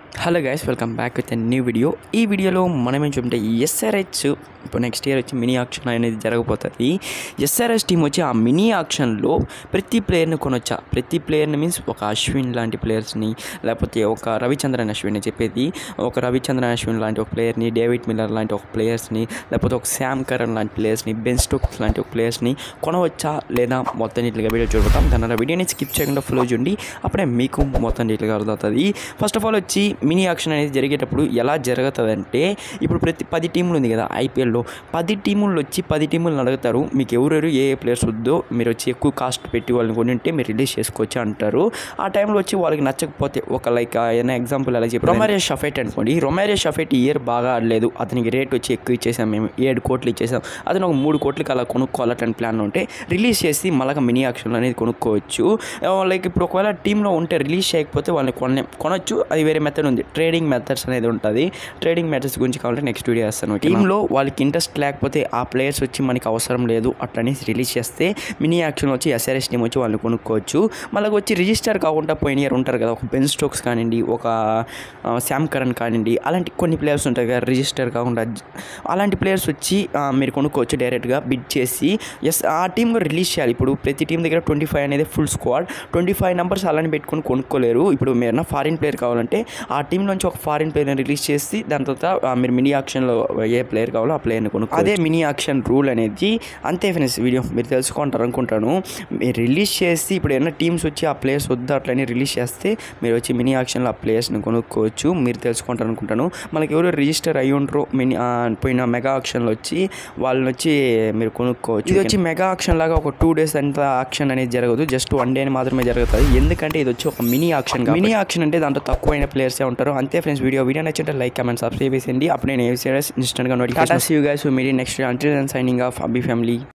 hello guys welcome back with new video ఈ వీడియోలో మనం ఏం చూడంటే ఎస్ఆర్హెచ్ ఇప్పుడు నెక్స్ట్ ఇయర్ వచ్చి మినీ ఆక్షన్ అనేది జరగబోతుంది ఎస్ఆర్హెచ్ టీం వచ్చి ఆ మినీ ఆక్షన్లో ప్రతి ప్లేయర్ని కొనొచ్చా ప్రతి ప్లేయర్ని మీన్స్ ఒక అశ్విన్ లాంటి ప్లేయర్స్ని లేకపోతే ఒక రవిచంద్రన్ అశ్విన్ చెప్పేది ఒక రవిచంద్రన్ అశ్విన్ లాంటి ఒక ప్లేయర్ని డేవిడ్ మిల్లర్ లాంటి ఒక ప్లేయర్స్ని లేకపోతే ఒక శామ్ కరణ్ లాంటి ప్లేయర్స్ని బెన్ స్టోక్స్ లాంటి ఒక ప్లేయర్స్ని కొనవచ్చా లేదా మొత్తం నీట్గా వీడియో చూడతాం దాని వీడియోని స్కిప్ చేయకుండా ఫాలో చూడండి అప్పుడే మీకు మొత్తం నీట్గా అర్థమవుతుంది ఫస్ట్ ఆఫ్ ఆల్ వచ్చి మినీ ఆక్షన్ అనేది జరిగేటప్పుడు ఎలా జరుగుతుంది అంటే ఇప్పుడు ప్రతి పది టీములు ఉంది కదా ఐపీఎల్లో పది టీములు వచ్చి పది టీములను అడుగుతారు మీకు ఎవరెవరు ఏ ఏ ప్లేయర్స్ వద్దో మీరు వచ్చి ఎక్కువ కాస్ట్ పెట్టి వాళ్ళని కొని ఉంటే మీరు రిలీజ్ చేసుకోవచ్చు అంటారు ఆ టైంలో వచ్చి వాళ్ళకి నచ్చకపోతే ఒక లైక్ ఏదైనా ఎగ్జాంపుల్ ఎలా చెప్పి రొమారియో షఫెట్ అనుకోండి రొమారియో షఫెట్ ఇయర్ బాగా ఆడలేదు అతనికి రేట్ వచ్చి ఎక్కువ ఇచ్చేసాం మేము ఏడు కోట్లు ఇచ్చేసాం అతను ఒక మూడు కోట్లకి అలా కొనుక్కోవాలని ప్లాన్ ఉంటే రిలీజ్ చేసి మళ్ళీ మినీ ఆక్షన్లో అనేది కొనుక్కోవచ్చు లైక్ ఇప్పుడు ఒకవేళ టీంలో ఉంటే రిలీజ్ చేయకపోతే వాళ్ళని కొన కొనొచ్చు అది వేరే మెథడ్ ఉంది ట్రేడింగ్ మెథడ్స్ అనేది ఉంటుంది ట్రేడింగ్ మెథడ్స్ గురించి కావాలంటే నెక్స్ట్ వీడియో చేస్తాను టీంలో వాళ్ళకి ఇంట్రెస్ట్ లేకపోతే ఆ ప్లేయర్స్ వచ్చి మనకి అవసరం లేదు అట్లని రిలీజ్ చేస్తే మినీ యాక్షన్ వచ్చి ఎస్ఆర్ఎస్ టీం వచ్చి వాళ్ళని కొనుక్కోవచ్చు మళ్ళీ వచ్చి రిజిస్టర్ కాకుండా పోయిన ఇయర్ ఉంటారు కదా ఒక బెన్ స్టోక్స్ కానివ్వండి ఒక ఆ, శామ్ కరణ్ కానివ్వండి అలాంటి కొన్ని ప్లేయర్స్ ఉంటాయి కదా రిజిస్టర్ కాకుండా అలాంటి ప్లేయర్స్ వచ్చి ఆ, మీరు కొనుక్కోవచ్చు డైరెక్ట్గా బిడ్ చేసి ఎస్ ఆ టీం కూడా రిలీజ్ చేయాలి ఇప్పుడు ప్రతి టీం దగ్గర ట్వంటీ ఫైవ్ అనేది full squad twenty five numbers అలానే పెట్టుకొని కొనుక్కోలేరు ఇప్పుడు మీరు ఫారిన్ ప్లేయర్ కావాలంటే ఆ టీం నుంచి ఒక ఫారిన్ ప్లేయర్ని రిలీజ్ చేసి దాని తర్వాత ఆ, మీరు మినీ ఆక్షన్లో ఏ ప్లేయర్ కావాలో ఆ ప్లేయర్ని కొనుక్కో అదే మినీ ఆక్షన్ రూల్ అనేది అంతే ఫ్రెండ్స్ వీడియో మీరు తెలుసుకుంటారు అనుకుంటాను మీరు రిలీజ్ చేసి ఇప్పుడు ఏమైనా టీమ్స్ వచ్చి ఆ ప్లేయర్స్ వద్దు అట్లనే రిలీజ్ చేస్తే మీరు వచ్చి మినీ ఆక్షన్లో ఆ ప్లేయర్స్ని కొనుక్కోవచ్చు మీరు తెలుసుకుంటారు అనుకుంటాను మనకి ఎవరు రిజిస్టర్ అయ్యి ఉంటారో మినీ ఆ, పోయిన మెగా ఆక్షన్లో వచ్చి వాళ్ళని వచ్చి మీరు కొనుక్కోవచ్చు ఇది వచ్చి మెగా ఆక్షన్ లాగా ఒక టూ డేస్ అంత ఆక్షన్ అనేది జరగదు జస్ట్ వన్ డే మాత్రమే జరుగుతుంది ఎందుకంటే ఇది వచ్చి ఒక మినీ ఆక్షన్ మినీ ఆక్షన్ అంటే దాంట్లో తక్కువైన ప్లేయర్సే ఉంటారు అంతే ఫ్రెండ్స్ వీడియో వీడియో నచ్చింటే లైక్ కమెంట్ సబ్స్క్రైబ్ చేసేయండి అప్పుడు నేను ఏ సీరియస్ ఇన్స్టెంట్గా నోటిఫికేషన్ యూ గైస్ మీడియా next until signing off Abhi family